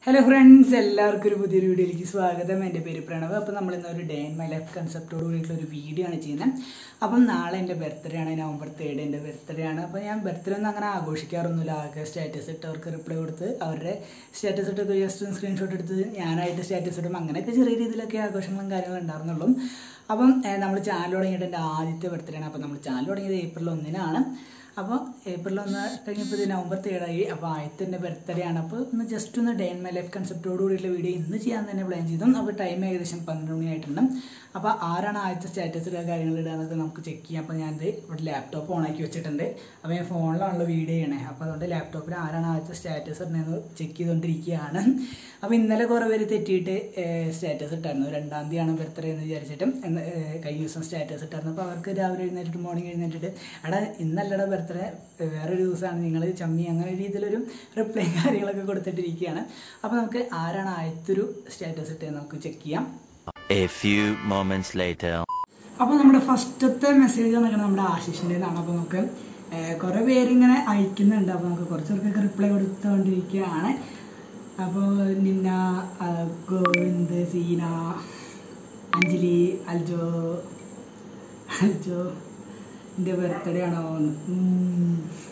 Hello friends എല്ലാവർക്കും ഒരു പുതിയൊരു വീഡിയോയിലേക്ക് സ്വാഗതം എൻ്റെ പേര് പ്രണവ് അപ്പം നമ്മൾ ഇന്ന് ഒരു ഡേ ഇൻ മൈ ലൈഫ് കൺസെപ്റ്റോട് കൂടിയിട്ടുള്ള ഒരു വീഡിയോ ആണ് ചെയ്യുന്നത് അപ്പം നാളെ എൻ്റെ ബർത്ത്ഡേ ആണ് നവംബർ തേർഡ് എൻ്റെ ബർത്ത്ഡേ ആണ് അപ്പോൾ ഞാൻ ബർത്ത്ഡേ ഒന്നും അങ്ങനെ ആഘോഷിക്കാറൊന്നുമില്ല ആകെ സ്റ്റാറ്റസ് ഇട്ട് അവർക്ക് റിപ്ലൈ കൊടുത്ത് അവരുടെ സ്റ്റാറ്റസ് ഇട്ട് ജസ്റ്റ് സ്ക്രീൻഷോട്ട് എടുത്ത് ഞാനായിട്ട് സ്റ്റാറ്റസ് ഇടും അങ്ങനെയൊക്കെ ചെറിയ രീതിയിലൊക്കെ ആഘോഷങ്ങളും കാര്യങ്ങളും ഉണ്ടായിരുന്നുള്ളൂ അപ്പം നമ്മൾ ചാനൽ തുടങ്ങിയിട്ട് എൻ്റെ ആദ്യത്തെ ബർത്ത്ഡേ ആണ് അപ്പം നമ്മൾ ചാനൽ തുടങ്ങിയത് ഏപ്രിൽ ഒന്നിനാണ് അപ്പോൾ ഏപ്രിൽ ഒന്ന് കഴിഞ്ഞപ്പോൾ ഇത് നവംബർ തേർഡായി അപ്പോൾ ആദ്യത്തെ എൻ്റെ ബർത്ത്ഡേ ആണ് അപ്പോൾ ഒന്ന് ജസ്റ്റ് ഒന്ന് ഡേ ഇൻ മൈ ലൈഫ് കൺസെപ്റ്റോട് കൂടിയുള്ള വീഡിയോ ഇന്ന് ചെയ്യാൻ തന്നെ പ്ലാൻ ചെയ്തു അപ്പോൾ ടൈം ഏകദേശം പന്ത്രണ്ട് മണിയായിട്ടുണ്ട് അപ്പോൾ ആരാണ് ആദ്യത്തെ സ്റ്റാറ്റസ് ഇടുക കാര്യങ്ങൾ ഇടുക എന്നൊക്കെ നമുക്ക് ചെക്ക് ചെയ്യാം അപ്പോൾ ഞാനിത് ഇവിടെ ലാപ്ടോപ്പ് ഓണാക്കി വെച്ചിട്ടുണ്ട് അപ്പോൾ ഞാൻ ഫോണിലാണല്ലോ വീഡിയോ ചെയ്യണേ അപ്പോൾ അതുകൊണ്ട് ലാപ്ടോപ്പിൽ ആരാണ് ആദ്യത്തെ സ്റ്റാറ്റസ് ഇടുന്നതെന്ന് ചെക്ക് ചെയ്തുകൊണ്ടിരിക്കുകയാണ് അപ്പോൾ ഇന്നലെ കുറേ പേര് തെറ്റിയിട്ട് സ്റ്റാറ്റസ് ഇട്ടായിരുന്നു രണ്ടാം തീയതിയാണ് ബർത്ത്ഡേ എന്ന് വിചാരിച്ചിട്ട് ഇന്ന്, ഏഹ്, കഴിഞ്ഞ ദിവസം സ്റ്റാറ്റസ് ഇട്ടായിരുന്നു അപ്പോൾ അവർക്ക് രാവിലെ എഴുന്നേറ്റിട്ട് മോർണിംഗ് എഴുന്നേറ്റിട്ട് എടാ ഇന്നല്ലടാ ബർത്ത്ഡേ വേറൊരു ദിവസമാണ് നിങ്ങൾ ചമ്മി അങ്ങനെ ഒരു രീതിയിലൊരു റിപ്ലൈ കാര്യങ്ങളൊക്കെ കൊടുത്തിട്ടിരിക്കുകയാണ് അപ്പോൾ നമുക്ക് ആരാണ് ആദ്യത്തെ ഒരു സ്റ്റാറ്റസ് ഇട്ടതെന്ന് നമുക്ക് ചെക്ക് ചെയ്യാം A few moments later. അപ്പോൾ നമ്മുടെ ഫസ്റ്റത്തെ മെസ്സേജ് എന്നൊക്കെ നമ്മുടെ ആശിഷിൻ്റെതാണ് അപ്പോൾ നമുക്ക് ഏഹ്, കുറേ പേരിങ്ങനെ അയക്കുന്നുണ്ട് അപ്പോൾ നമുക്ക് കുറച്ച് പേർക്കൊക്കെ റിപ്ലൈ കൊടുത്തുകൊണ്ടിരിക്കുകയാണ് അപ്പോൾ നിന്ന ആ, ഗോവിന്ദ് സീന അഞ്ജലി അൽജോ അൽജോ എൻ്റെ ബർത്ത്ഡേ ആണോ എന്ന്. ഉം.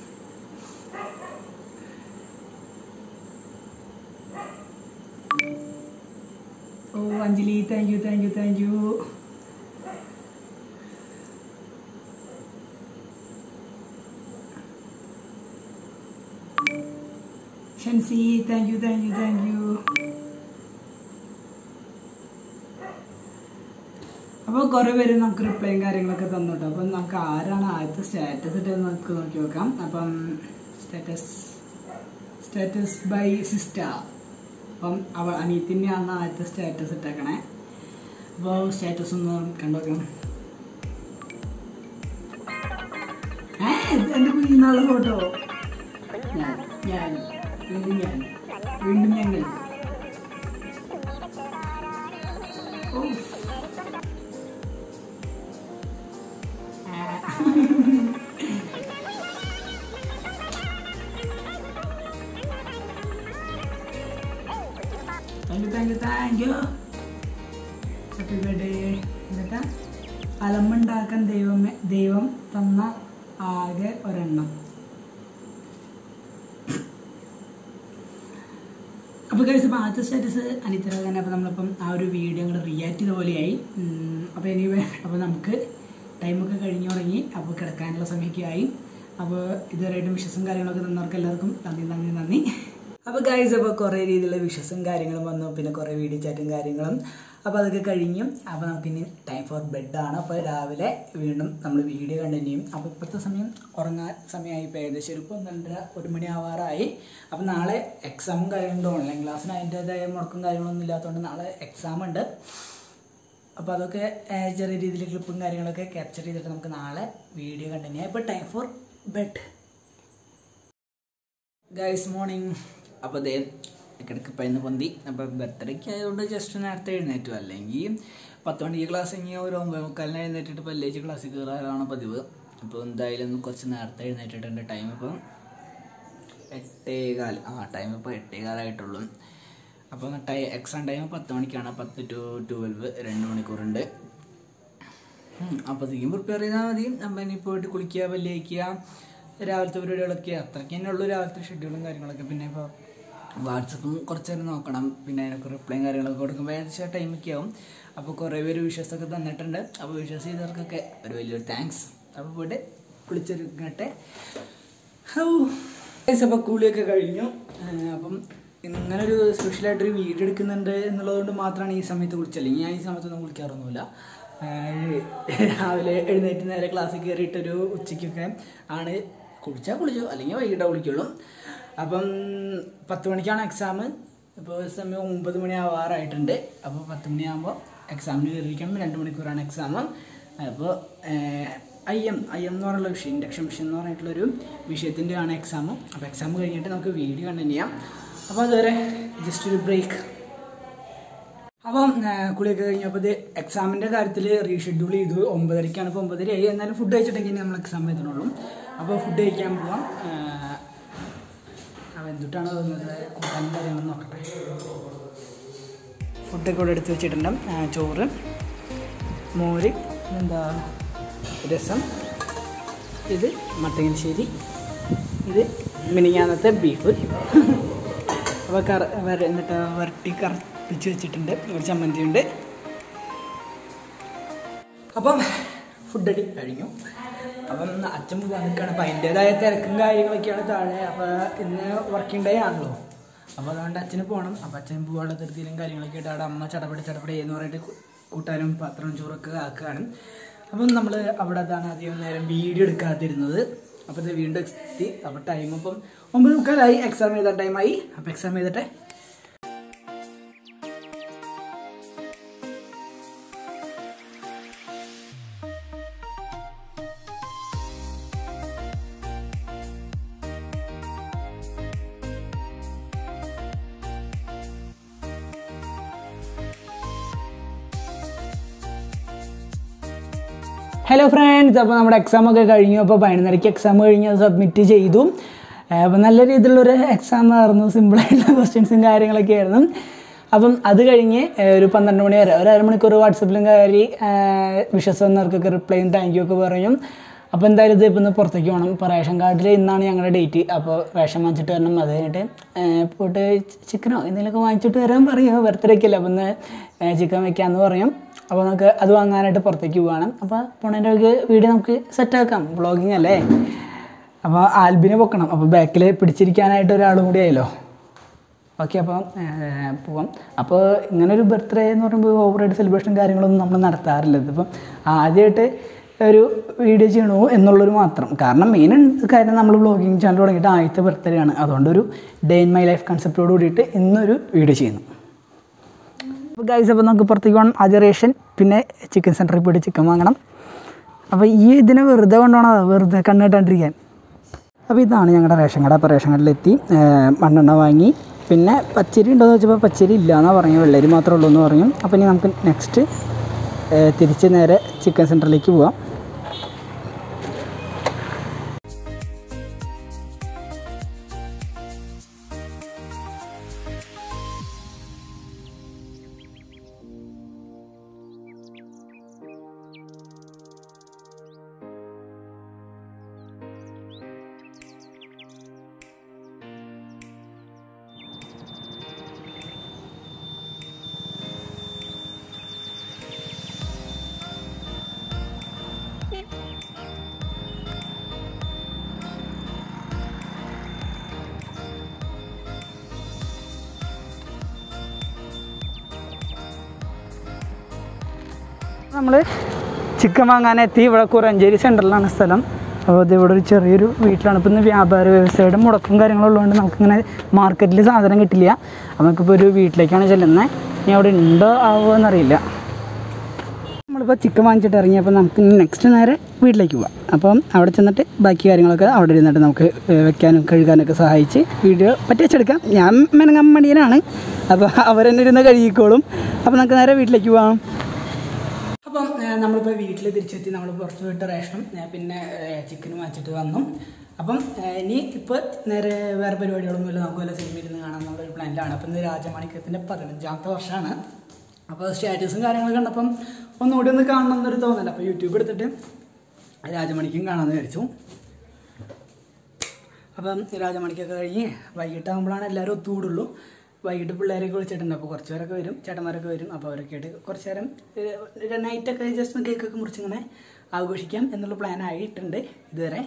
ഓ Anjali thank you thank you thank you ഷൻസി thank you thank you thank you അപ്പോൾ കുറേ പേര് നമുക്ക് റിപ്ലൈയും കാര്യങ്ങളൊക്കെ തന്നിട്ടോ അപ്പം നമുക്ക് ആരാണ് ആദ്യത്തെ സ്റ്റാറ്റസ് ഇട്ടതെന്ന് നമുക്ക് നോക്കി നോക്കാം അപ്പം സ്റ്റാറ്റസ് സ്റ്റാറ്റസ് ബൈ സിസ്റ്റർ അപ്പം അവൾ അനിയത്തിൻ്റെയാണ് ആദ്യത്തെ സ്റ്റാറ്റസ് ഇട്ടേക്കണേ അപ്പോൾ സ്റ്റാറ്റസ് ഒന്ന് കണ്ടു നോക്കണം ഏ ഇത് എൻ്റെ കുഞ്ഞിനാളെ ഫോട്ടോ ഞാൻ ഞാൻ വീണ്ടും ഞാൻ വീണ്ടും ഞങ്ങൾ ഓഫ്. ആ. Thank you thank you thank you happy birthday എന്നിട്ട് അലമ്പുണ്ടാക്കാൻ ദൈവമേ ദൈവം തന്ന ആകെ ഒരെണ്ണം അപ്പോൾ കഴിച്ച് ഇപ്പോൾ ആദ്യത്തെ സ്റ്റാറ്റസ് അനിത്തരാകാൻ അപ്പോൾ നമ്മളിപ്പം ആ ഒരു വീഡിയോ അങ്ങോട്ട് റിയാക്ട് ചെയ്ത പോലെയായി അപ്പോൾ എനിവേ അപ്പോൾ നമുക്ക് ടൈമൊക്കെ കഴിഞ്ഞു തുടങ്ങി അപ്പോൾ കിടക്കാനുള്ള സമയമൊക്കെ ആയി അപ്പോൾ ഇതുവരെയായിട്ടും വിശ്വസും കാര്യങ്ങളൊക്കെ തന്നവർക്ക് എല്ലാവർക്കും നന്ദി നന്ദി നന്ദി അപ്പോൾ ഗൈസ് അപ്പോൾ കുറേ രീതിയിലുള്ള വിഷസും കാര്യങ്ങളും വന്നു പിന്നെ കുറേ വീഡിയോ ചാറ്റും കാര്യങ്ങളും അപ്പോൾ അതൊക്കെ കഴിഞ്ഞു അപ്പോൾ നമുക്കിനി ടൈം ഫോർ ബെഡാണ് അപ്പോൾ രാവിലെ വീണ്ടും നമ്മൾ വീഡിയോ കണ്ടിന്യൂ ചെയ്യും അപ്പോൾ ഇപ്പോഴത്തെ സമയം ഉറങ്ങാൻ സമയമായി ഇപ്പോൾ ഏകദേശം ഒരു പന്ത്രണ്ടര ഒരു മണി ആവാറായി അപ്പോൾ നാളെ എക്സാമും കാര്യങ്ങളുണ്ട് ഓൺലൈൻ ക്ലാസ്സിന് അതിൻ്റേതായ മുടക്കും കാര്യങ്ങളൊന്നും ഇല്ലാത്തതുകൊണ്ട് നാളെ എക്സാം ഉണ്ട് അപ്പോൾ അതൊക്കെ ഏഹ്, ചെറിയ രീതിയിൽ ക്ലിപ്പും കാര്യങ്ങളൊക്കെ ക്യാപ്ചർ ചെയ്തിട്ട് നമുക്ക് നാളെ വീഡിയോ കണ്ടിന്യൂ ചെയ്യാം ഇപ്പോൾ time for bed guys morning അപ്പോൾ ദേ ഇടയ്ക്കിടയ്ക്ക് പയന്ന് പൊന്തി അപ്പോൾ ബർത്ത്ഡേക്ക് ആയതുകൊണ്ട് ജസ്റ്റ് നേരത്തെ എഴുന്നേറ്റു അല്ലെങ്കിൽ പത്ത് മണിക്ക് ക്ലാസ് കഴിഞ്ഞാൽ ഒരു ഒമ്പത് മുക്കാലിന് എഴുന്നേറ്റിട്ട് പല്ലേജ് ക്ലാസ്സിൽ കയറാറാണ് പതിവ് അപ്പോൾ എന്തായാലും കുറച്ച് നേരത്തെ എഴുന്നേറ്റിട്ടുണ്ട് ടൈം ഇപ്പം എട്ടേകാൽ ആ ടൈം ഇപ്പോൾ എട്ടേകാലായിട്ടുള്ളൂ അപ്പോൾ ടൈ എക്സാം ടൈം പത്ത് മണിക്കാണ് പത്ത് ടു ട്വൽവ് രണ്ട് മണിക്കൂറുണ്ട് അപ്പോഴത്തേക്കും പ്രിപ്പയർ ചെയ്താൽ മതി നമ്മൾ ഇനി പോയിട്ട് കുളിക്കുക പല്ല് കഴിക്കുക രാവിലത്തെ പരിപാടികളൊക്കെ അത്രയ്ക്ക് തന്നെ ഉള്ളൂ രാവിലത്തെ ഷെഡ്യൂളും കാര്യങ്ങളൊക്കെ പിന്നെ ഇപ്പോൾ വാട്സപ്പും കുറച്ച് നേരം നോക്കണം പിന്നെ അതിനൊക്കെ റിപ്ലൈയും കാര്യങ്ങളൊക്കെ കൊടുക്കുമ്പോൾ ഏകദേശം ടൈമൊക്കെ ആവും അപ്പോൾ കുറേ പേര് വിഷസ് ഒക്കെ തന്നിട്ടുണ്ട് അപ്പോൾ വിഷസ് ചെയ്തവർക്കൊക്കെ ഒരു വലിയൊരു താങ്ക്സ് അപ്പോൾ പോയിട്ട് കുളിച്ചെടുക്കട്ടെ ഹൗ അപ്പോൾ കുളിയൊക്കെ കഴിഞ്ഞു ആ, അപ്പം ഇങ്ങനൊരു സ്പെഷ്യലായിട്ടൊരു വീഡിയോ എടുക്കുന്നുണ്ട് എന്നുള്ളതുകൊണ്ട് മാത്രമാണ് ഈ സമയത്ത് കുളിച്ചത് അല്ലെങ്കിൽ ഞാൻ ഈ സമയത്തൊന്നും കുളിക്കാറൊന്നുമില്ല ആ, രാവിലെ എഴുന്നേറ്റ് നേരെ ക്ലാസ്സിൽ കയറിയിട്ടൊരു ഉച്ചയ്ക്കൊക്കെ ആണ് കുളിച്ചാൽ കുളിച്ചു അല്ലെങ്കിൽ വൈകിട്ടേ കുളിക്കുള്ളൂ അപ്പം പത്ത് മണിക്കാണ് എക്സാം ഇപ്പോൾ സമയം ഒമ്പത് മണി ആവാറായിട്ടുണ്ട് അപ്പോൾ പത്ത് മണിയാകുമ്പോൾ എക്സാമിന് കയറിയിരിക്കണം രണ്ട് മണിക്കൂറാണ് എക്സാം അപ്പോൾ ഐ എം ഐ എം എന്ന് പറഞ്ഞുള്ള വിഷയം ഇൻഡക്ഷൻ മിഷൻ എന്ന് പറഞ്ഞിട്ടുള്ളൊരു വിഷയത്തിൻ്റെ ആണ് എക്സാം അപ്പോൾ എക്സാം കഴിഞ്ഞിട്ട് നമുക്ക് വീഡിയോ കണ്ടിന്യൂ ചെയ്യാം അപ്പോൾ അതുവരെ ജസ്റ്റ് ഒരു ബ്രേക്ക് അപ്പം ആ, കുളിയൊക്കെ കഴിഞ്ഞപ്പോൾ ഇത് എക്സാമിൻ്റെ കാര്യത്തിൽ റീഷെഡ്യൂൾ ചെയ്തു ഒമ്പതരയ്ക്കാണ് ഇപ്പോൾ ഒമ്പതര ആയി എന്നാലും ഫുഡ് കഴിച്ചിട്ടെങ്കിൽ നമ്മൾ എക്സാം എത്തണുള്ളൂ അപ്പോൾ ഫുഡ് കഴിക്കാൻ പോവാം ആ, അപ്പോൾ എന്തുട്ടാണ് തോന്നുന്നത് കൂട്ടാനും കാര്യങ്ങളും നോക്കട്ടെ ഫുഡൊക്കെ ഇവിടെ എടുത്ത് വെച്ചിട്ടുണ്ട് ആ, ചോറ് മോര് എന്താ രസം ഇത് മട്ടയൻശ്ശേരി ഇത് മിനിങ്ങാന്നത്തെ ബീഫ് അപ്പോൾ കറ വര എന്നിട്ട് വരട്ടി കറപ്പിച്ച് വെച്ചിട്ടുണ്ട് ഒരു ചമ്മന്തി ഉണ്ട് അപ്പം ഫുഡ് അടി കഴിഞ്ഞു അപ്പം അച്ഛൻ പോകാൻ നിൽക്കുകയാണ് അപ്പം അതിൻ്റേതായ തിരക്കും കാര്യങ്ങളൊക്കെയാണ് താഴെ അപ്പോൾ ഇന്ന് വർക്കിംഗ് ഡേ ആണല്ലോ അപ്പോൾ അതുകൊണ്ട് അച്ഛന് പോകണം അപ്പോൾ അച്ഛൻ പോകാനുള്ള ധൃതിയിലും കാര്യങ്ങളൊക്കെ ആയിട്ട് അവിടെ അമ്മ ചടപടി ചടപടി എന്ന് പറഞ്ഞിട്ട് കു- കൂട്ടാനും പാത്രവും ചോറൊക്കെ ആക്കുകയാണ് അപ്പം നമ്മൾ അവിടെ അതാണ് അധികം നേരം വീഡിയോ എടുക്കാതിരുന്നത് അപ്പോൾ ഇത് വീണ്ടും എത്തി അപ്പോൾ ടൈം ഇപ്പം ഒമ്പത് മുക്കാലായി എക്സാം എഴുതാൻ ടൈമായി അപ്പോൾ എക്സാം എഴുതട്ടെ ഹലോ ഫ്രണ്ട്സ് അപ്പോൾ നമ്മുടെ എക്സാം ഒക്കെ കഴിഞ്ഞു അപ്പോൾ പതിനൊന്നരയ്ക്ക് എക്സാം കഴിഞ്ഞ് അത് സബ്മിറ്റ് ചെയ്തു അപ്പോൾ നല്ല രീതിയിലുള്ളൊരു എക്സാം ആയിരുന്നു സിമ്പിളായിട്ടുള്ള ക്വസ്റ്റ്യൻസും കാര്യങ്ങളൊക്കെ ആയിരുന്നു അപ്പം അത് കഴിഞ്ഞ് ഏഹ്, ഒരു പന്ത്രണ്ട് മണി വരെ ഒരു അരമണിക്കൂർ വാട്സപ്പിലും കയറി വിഷസ് വന്നവർക്കൊക്കെ റിപ്ലൈയും താങ്ക് യു ഒക്കെ പറയും അപ്പോൾ എന്തായാലും ഇത് ഇപ്പം ഒന്ന് പുറത്തേക്ക് പോകണം ഇപ്പോൾ റേഷൻ കാർഡിൽ ഇന്നാണ് ഞങ്ങളുടെ ഡേറ്റ് അപ്പോൾ റേഷൻ വാങ്ങിച്ചിട്ട് വരണം അത് കഴിഞ്ഞിട്ട് ഏഹ്, പോയിട്ട് ചിക്കനോ എന്തെങ്കിലുമൊക്കെ വാങ്ങിച്ചിട്ട് വരാൻ പറയും ബർത്ത്ഡേക്ക് അല്ലേ അപ്പം ഒന്ന് ചിക്കൻ വെക്കാമെന്ന് പറയും അപ്പോൾ നമുക്ക് അത് വാങ്ങാനായിട്ട് പുറത്തേക്ക് പോവാണ് അപ്പോൾ പോണതിൻ്റെ ഒരു വീഡിയോ നമുക്ക് സെറ്റാക്കാം വ്ളോഗിങ് അല്ലേ അപ്പോൾ ആൽബിനെ പൊക്കണം അപ്പോൾ ബാക്കിൽ പിടിച്ചിരിക്കാനായിട്ട് ഒരാളും കൂടി ആയല്ലോ ഓക്കെ അപ്പം ഏഹ്, പോവാം അപ്പോൾ ഇങ്ങനെ ഒരു ബർത്ത്ഡേ എന്ന് പറയുമ്പോൾ ഓവറായിട്ട് സെലിബ്രേഷൻ കാര്യങ്ങളൊന്നും നമ്മൾ നടത്താറില്ല ഇതിപ്പം ആദ്യമായിട്ട് ഒരു വീഡിയോ ചെയ്യണോ എന്നുള്ളൊരു മാത്രം കാരണം മെയിൻ കാര്യം നമ്മൾ വ്ളോഗിങ് ചാനൽ തുടങ്ങിയിട്ട് ആദ്യത്തെ ബർത്ത്ഡേ ആണ് അതുകൊണ്ട് ഒരു ഡേ ഇൻ മൈ ലൈഫ് കൺസെപ്റ്റോട് കൂടിയിട്ട് ഇന്നൊരു വീഡിയോ ചെയ്യുന്നു അപ്പോൾ ഗൈസ് അപ്പോൾ നമുക്ക് പുറത്തേക്ക് പോകണം ആദ്യം റേഷൻ പിന്നെ ചിക്കൻ സെൻറ്ററിൽ പോയിട്ട് ചിക്കൻ വാങ്ങണം അപ്പോൾ ഈ ഇതിനെ വെറുതെ കൊണ്ടുപോകണതാ വെറുതെ കണ്ണിട്ടാണ്ടിരിക്കാൻ അപ്പോൾ ഇതാണ് ഞങ്ങളുടെ റേഷൻ കട അപ്പോൾ റേഷൻ കടയിലെത്തി ഏഹ് മണ്ണെണ്ണ വാങ്ങി പിന്നെ പച്ചരി ഉണ്ടോയെന്ന് വെച്ചപ്പോൾ പച്ചരി ഇല്ല എന്നാണ് പറഞ്ഞു വെള്ളരി മാത്രമേ ഉള്ളൂ എന്ന് പറഞ്ഞു അപ്പോൾ ഇനി നമുക്ക് നെക്സ്റ്റ് തിരിച്ച് നേരെ ചിക്കൻ സെൻറ്ററിലേക്ക് പോവാം നമ്മൾ ചിക്കൻ വാങ്ങാനെത്തി ഇവിടെ കുറഞ്ചേരി സെൻറ്ററിലാണ് സ്ഥലം അപ്പോൾ ഇത് ഇവിടെ ഒരു ചെറിയൊരു വീട്ടിലാണ് ഇപ്പം ഇന്ന് വ്യാപാര വ്യവസായയുടെ മുടക്കം കാര്യങ്ങളുള്ളതുകൊണ്ട് നമുക്കിങ്ങനെ മാർക്കറ്റിൽ സാധനം കിട്ടില്ല അപ്പോൾ നമുക്കിപ്പോൾ ഒരു വീട്ടിലേക്കാണ് ചെല്ലുന്നത് ഇനി അവിടെ ഉണ്ടോ ആവോ എന്നറിയില്ല നമ്മളിപ്പോൾ ചിക്കൻ വാങ്ങിച്ചിട്ട് ഇറങ്ങിയപ്പോൾ നമുക്ക് നെക്സ്റ്റ് നേരെ വീട്ടിലേക്ക് പോവാം അപ്പം അവിടെ ചെന്നിട്ട് ബാക്കി കാര്യങ്ങളൊക്കെ അവിടെ ഇരുന്നിട്ട് നമുക്ക് ഏഹ്, വെക്കാനും കഴുകാനൊക്കെ സഹായിച്ച് വീഡിയോ പറ്റിച്ചെടുക്കാം ഞാൻ മെനങ്ങാൻ മടിയനാണ് അപ്പോൾ അവരെന്നെ ഇരുന്ന് കഴുകിക്കോളും അപ്പോൾ നമുക്ക് നേരെ വീട്ടിലേക്ക് പോവാം അപ്പം ഏഹ്, നമ്മളിപ്പോൾ വീട്ടിൽ തിരിച്ചെത്തി നമ്മൾ പുറത്ത് പോയിട്ട് റേഷനും ഏഹ്, പിന്നെ ചിക്കനും വാങ്ങിച്ചിട്ട് വന്നു അപ്പം ഏഹ്, ഇനി ഇപ്പോൾ നേരെ വേറെ പരിപാടികളൊന്നുമില്ല നമുക്ക് വല്ല സിനിമ ഇരുന്ന് കാണാം എന്നുള്ളൊരു പ്ലാനിലാണ് അപ്പം ഇന്ന് രാജമാണിക്യത്തിൻ്റെ പതിനഞ്ചാമത്തെ വർഷമാണ് അപ്പോൾ സ്റ്റാറ്റസും കാര്യങ്ങളൊക്കെ കണ്ടപ്പം ഒന്നുകൂടി ഒന്ന് കാണണം എന്നൊരു തോന്നല അപ്പോൾ യൂട്യൂബ് എടുത്തിട്ട് രാജമണിക്കും കാണാമെന്ന് വിചാരിച്ചു അപ്പം രാജമണിക്കൊക്കെ കഴിഞ്ഞ് വൈകിട്ടാകുമ്പോഴാണ് എല്ലാവരും ഒത്തുകൂടുള്ളൂ വൈകിട്ട് പിള്ളേരൊക്കെ വിളിച്ചിട്ടുണ്ട് അപ്പോൾ കുറച്ച് പേരൊക്കെ വരും ചേട്ടന്മാരൊക്കെ വരും അപ്പോൾ അവരൊക്കെ ആയിട്ട് കുറച്ച് നേരം ഏഹ്, നൈറ്റൊക്കെ ജസ്റ്റ് ഒന്ന് കേക്കൊക്കെ മുറിച്ചിങ്ങനെ ആഘോഷിക്കാം എന്നുള്ള പ്ലാൻ ആയിട്ടുണ്ട് ഇതുവരെ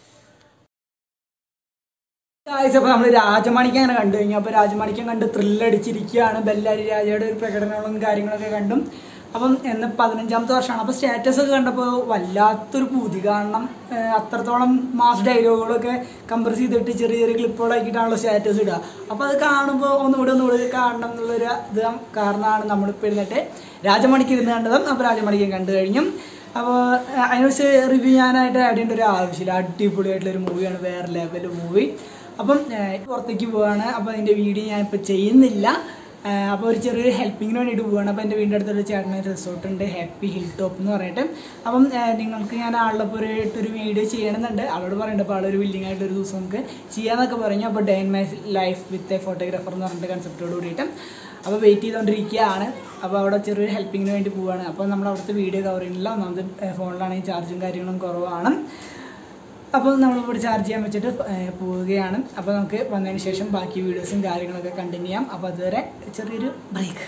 ഗായ്സ് അപ്പോൾ നമ്മൾ രാജമാണിക്കം അങ്ങനെ കണ്ടു കഴിഞ്ഞു അപ്പോൾ രാജമാണിക്കം കണ്ട് ത്രില്ലടിച്ചിരിക്കുകയാണ് ബെല്ലാരി രാജയുടെ ഒരു പ്രകടനങ്ങളും കാര്യങ്ങളൊക്കെ കണ്ടും അപ്പം എന്ന് പതിനഞ്ചാമത്തെ വർഷമാണ് അപ്പോൾ സ്റ്റാറ്റസ് ഒക്കെ കണ്ടപ്പോൾ വല്ലാത്തൊരു പൂതി കാരണം ഏഹ്, അത്രത്തോളം മാസ് ഡയലോഗുകളൊക്കെ കംപ്രസ് ചെയ്തിട്ട് ചെറിയ ചെറിയ ക്ലിപ്പുകളാക്കിയിട്ടാണല്ലോ സ്റ്റാറ്റസ് ഇടുക അപ്പോൾ അത് കാണുമ്പോൾ ഒന്നുകൂടി ഒന്നുകൂടി കാണണം എന്നുള്ളൊരു ഇത് കാരണമാണ് നമ്മളിപ്പോൾ ഇരുന്നിട്ട് രാജമണിക്ക് ഇരുന്ന് കണ്ടതും അപ്പോൾ രാജമണിക്കും കണ്ടു കഴിഞ്ഞു അപ്പോൾ അതിനെക്കുറിച്ച് റിവ്യൂ ചെയ്യാനായിട്ട് അടിയേണ്ട ഒരു ആവശ്യമില്ല അടിപൊളിയായിട്ടുള്ളൊരു മൂവിയാണ് വേറെ ലെവൽ മൂവി അപ്പം ഏഹ്, പുറത്തേക്ക് പോവാണ് അപ്പോൾ അതിൻ്റെ വീഡിയോ ഞാൻ ഇപ്പോൾ ചെയ്യുന്നില്ല ഏഹ്, അപ്പോൾ ഒരു ചെറിയൊരു ഹെൽപ്പിങ്ങിന് വേണ്ടിയിട്ട് പോവുകയാണ് അപ്പോൾ എൻ്റെ വീടിൻ്റെ അടുത്തൊരു ചേട്ടന് റിസോർട്ട് ഉണ്ട് ഹാപ്പി ഹിൽ ടോപ്പ് എന്ന് പറഞ്ഞിട്ട് അപ്പം ഏഹ്, നിങ്ങൾക്ക് ഞാൻ ആളുടെ ഒരു വീഡിയോ ചെയ്യണമെന്നുണ്ട് അവളോട് പറയുന്നുണ്ട് അപ്പോൾ ആളൊരു വില്ലിംഗ് ആയിട്ട് ഒരു ദിവസം നമുക്ക് ചെയ്യാമെന്നൊക്കെ പറഞ്ഞു അപ്പോൾ day in my life with a photographer എന്ന് പറഞ്ഞിട്ട് കൺസെപ്റ്റോട് കൂടിയിട്ട് അപ്പോൾ വെയിറ്റ് ചെയ്തുകൊണ്ടിരിക്കുകയാണ് അപ്പോൾ അവിടെ ചെറിയൊരു ഹെൽപ്പിങ്ങിന് വേണ്ടി പോവുകയാണ് അപ്പോൾ നമ്മൾ അവിടുത്തെ വീഡിയോ കവർ ചെയ്യുന്നില്ല ഒന്നാമത് ഫോണിലാണെങ്കിൽ ചാർജും കാര്യങ്ങളും കുറവാണ് അപ്പോൾ നമ്മളിവിടെ ചാർജ് ചെയ്യാൻ വെച്ചിട്ട് ഏഹ്, പോവുകയാണ് അപ്പോൾ നമുക്ക് വന്നതിന് ശേഷം ബാക്കി വീഡിയോസും കാര്യങ്ങളൊക്കെ കണ്ടിന്യൂ ചെയ്യാം അപ്പോൾ അതുവരെ ചെറിയൊരു ബ്രേക്ക്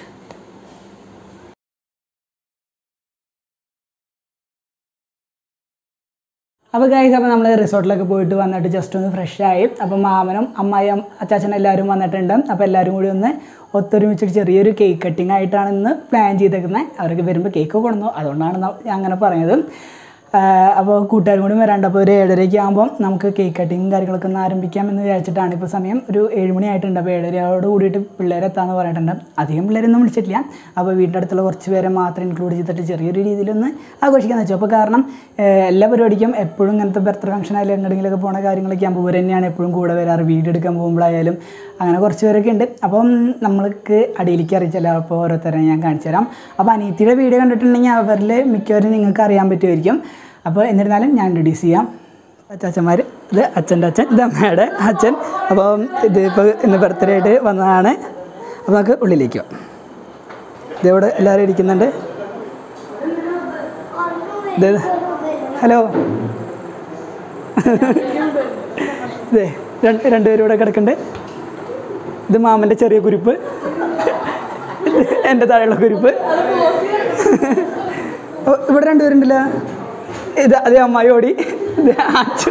അപ്പോൾ ഗൈസ് അപ്പോൾ നമ്മൾ റിസോർട്ടിലൊക്കെ പോയിട്ട് വന്നിട്ട് ജസ്റ്റ് ഒന്ന് ഫ്രഷ് ആയി അപ്പം മാമനും അമ്മായിയും അച്ചാച്ചനും എല്ലാവരും വന്നിട്ടുണ്ട് അപ്പോൾ എല്ലാവരും കൂടി ഒന്ന് ഒത്തൊരുമിച്ചിട്ട് ചെറിയൊരു കേക്ക് കട്ടിങ് ആയിട്ടാണ് ഇന്ന് പ്ലാൻ ചെയ്തേക്കുന്നത് അവർക്ക് വരുമ്പോൾ കേക്ക് കൊണ്ടുവന്നു അതുകൊണ്ടാണ് ന- ഞാൻ അങ്ങനെ പറഞ്ഞത് അപ്പോൾ കൂട്ടുകാരും കൂടി വരാണ്ട് അപ്പോൾ ഒരു ഏഴരയ്ക്ക് ആകുമ്പോൾ നമുക്ക് കേക്ക് കട്ടിങ്ങും കാര്യങ്ങളൊക്കെ ഒന്ന് ആരംഭിക്കാം എന്ന് വിചാരിച്ചിട്ടാണ് ഇപ്പോൾ സമയം ഒരു ഏഴ് മണി ആയിട്ടുണ്ട് അപ്പോൾ ഏഴരയോട് കൂടിയിട്ട് പിള്ളേരെ എത്താമെന്ന് പറഞ്ഞിട്ടുണ്ട് അധികം പിള്ളേരൊന്നും വിളിച്ചിട്ടില്ല അപ്പോൾ വീടിൻ്റെ അടുത്തുള്ള കുറച്ച് പേരെ മാത്രം ഇൻക്ലൂഡ് ചെയ്തിട്ട് ചെറിയൊരു രീതിയിലൊന്ന് ആഘോഷിക്കാന്ന് വെച്ചു അപ്പോൾ കാരണം ഏഹ്, എല്ലാ പരിപാടിക്കും എപ്പോഴും ഇങ്ങനത്തെ ബർത്ത്ഡേ ഫംഗ്ഷൻ ആയാലും എങ്ങനെയെങ്കിലുമൊക്കെ പോണ കാര്യങ്ങളൊക്കെ ആകുമ്പോൾ ഇവർ തന്നെയാണ് എപ്പോഴും കൂടെ വരാറ് വീഡിയോ എടുക്കാൻ പോകുമ്പോഴായാലും അങ്ങനെ കുറച്ച് പേരൊക്കെ ഉണ്ട് അപ്പം നമ്മൾക്ക് അടിയിലേക്ക് അറിയിച്ചല്ല അപ്പോൾ ഓരോരുത്തരെ ഞാൻ കാണിച്ചു തരാം അപ്പോൾ അനീത്തിയുടെ വീഡിയോ കണ്ടിട്ടുണ്ടെങ്കിൽ അവരിൽ മിക്കവരും നിങ്ങൾക്ക് അറിയാൻ പറ്റുമായിരിക്കും അപ്പോൾ എന്നിരുന്നാലും ഞാൻ ഇൻട്രൊഡ്യൂസ് ചെയ്യാം അച്ചാച്ചന്മാർ ഇത് അച്ഛൻ്റെ അച്ഛൻ ഇത് അമ്മയുടെ അച്ഛൻ അപ്പം ഇത് ഇപ്പോൾ ഇന്ന് ബർത്ത്ഡേ ആയിട്ട് വന്നതാണ് അപ്പോൾ നമുക്ക് ഉള്ളിലേക്ക് പോവാം ഇതവിടെ എല്ലാവരും ഇരിക്കുന്നുണ്ട് ഇത് ഹലോ ഇതേ രണ്ട് രണ്ടുപേരും ഇവിടെ കിടക്കുന്നുണ്ട് ഇത് മാമൻ്റെ ചെറിയ കുരിപ്പ് എൻ്റെ താഴെയുള്ള കുരിപ്പ് ഓ, ഇവിടെ രണ്ടുപേരുണ്ടല്ലോ ഇത് അതേ അമ്മായി ഓടി ഇത് അച്ചു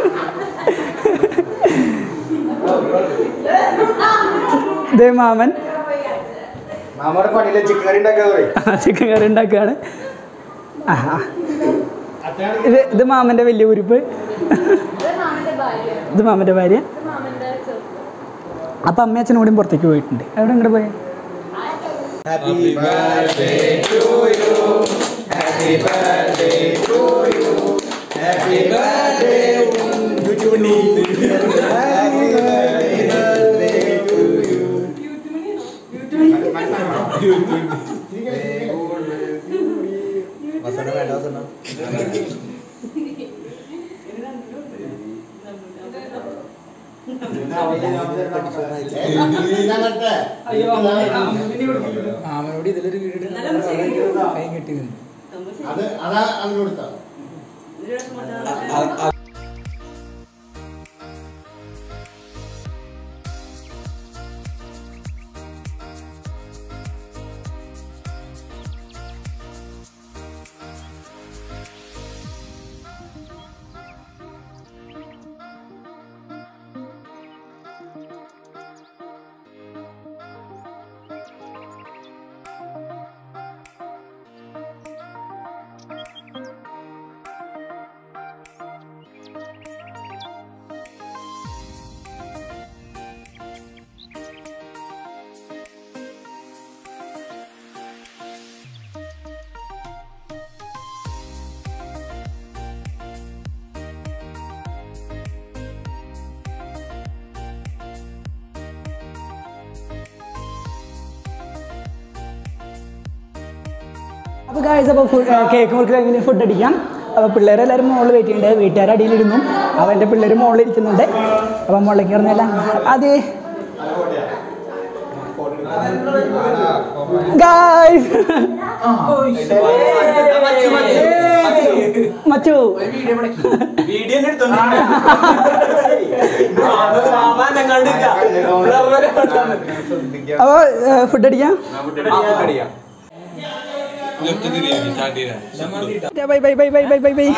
ഇതേ മാമൻ മാമയുടെ പണിയിലെ ചിക്കൻ കറി ഉണ്ടാക്കാൻ പറയും ചിക്കൻ കറി ഉണ്ടാക്കുകയാണ് ആ ആ. ഇത് ഇത് മാമൻ്റെ വലിയ കുരിപ്പ് ഇത് മാമൻ്റെ ഭാര്യ അപ്പം അമ്മ അച്ഛനും കൂടി പുറത്തേക്ക് പോയിട്ടുണ്ട് എവിടെ ഇങ്ങോട്ട് പോയി happy birthday to you happy birthday to you happy birthday to happy birthday to you വസണ വേണ്ട വസണ മാമനോട് ഇതിലൊരു വീട് കൈ കെട്ടി നിന്നു അത് അതാ അതിന് കൊടുത്താ അപ്പോൾ ഗായ്സ് അപ്പോൾ കേക്ക് മുറിക്ക് കഴിഞ്ഞ് ഫുഡ് അടിക്കാം അപ്പോൾ പിള്ളേരെല്ലാവരും മുകളിൽ വെയിറ്റ് ചെയ്യുന്നുണ്ട് വീട്ടുകാർ അടിയിലിരുന്നു അപ്പോൾ എൻ്റെ പിള്ളേർ മുകളിൽ ഇരിക്കുന്നുണ്ട് അപ്പോൾ മുകളിലേക്ക് ഇറങ്ങില്ല അതെ ഗായ്സ് മച്ചു അപ്പോൾ ഫുഡ് അടിക്കാം bye bye bye bye bye bye bye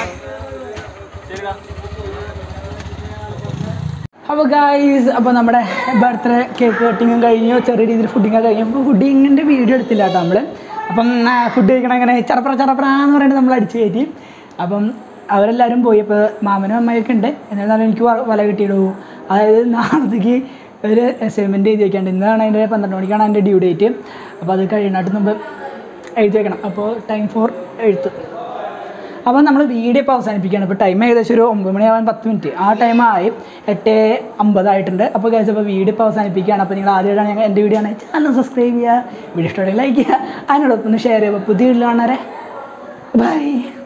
അപ്പോൾ ഗായ്സ് അപ്പോൾ നമ്മുടെ ബർത്ത്ഡേ കേക്ക് കട്ടിങ്ങും കഴിഞ്ഞു ചെറിയ രീതിയിൽ ഫുഡിങ് കഴിഞ്ഞു അപ്പോൾ ഫുഡിങ്ങിൻ്റെ വീഡിയോ എടുത്തില്ല കേട്ടോ നമ്മൾ അപ്പം ഫുഡ് കഴിക്കണം അങ്ങനെ ചടപ്ര ചടപ്ര എന്ന് പറഞ്ഞിട്ട് നമ്മൾ അടിച്ചു കയറ്റി അപ്പം അവരെല്ലാവരും പോയി അപ്പോൾ മാമനും അമ്മയൊക്കെ ഉണ്ട് എന്നാലും എനിക്ക് വ- വല കിട്ടിയിടൂ അതായത് നാളത്തേക്ക് ഒരു അസൈൻമെൻറ്റ് എഴുതി വെക്കാണ്ട് ഇന്നാണ് അതിൻ്റെ പന്ത്രണ്ട് മണിക്കാണ് അതിൻ്റെ ഡ്യൂ ഡേറ്റ് അപ്പോൾ അത് കഴിയണായിട്ട് മുമ്പ് എഴുതി വെക്കണം അപ്പോൾ ടൈം ഫോർ എഴുത്ത് അപ്പോൾ നമ്മൾ വീഡിയോ ഇപ്പോൾ അവസാനിപ്പിക്കുകയാണ് ഇപ്പോൾ ടൈം ഏകദേശം ഒരു ഒമ്പത് മണിയാവാൻ പത്ത് മിനിറ്റ് ആ ടൈം ആയി എട്ട് അമ്പതായിട്ടുണ്ട് അപ്പോൾ കഴിച്ച് അപ്പോൾ വീഡിയോ ഇപ്പോൾ അവസാനിപ്പിക്കുകയാണ് അപ്പോൾ നിങ്ങൾ ആദ്യമായിട്ടാണ് ഞങ്ങൾ എൻ്റെ വീഡിയോ ആണ് ചാനൽ സബ്സ്ക്രൈബ് ചെയ്യുക വീഡിയോ ഇഷ്ടമുണ്ടെങ്കിൽ ലൈക്ക് ചെയ്യുക അതിനോടൊപ്പം ഒന്ന് ഷെയർ ചെയ്യുക അപ്പോൾ പുതിയ വീഡിയോ കാണാറെ ബൈ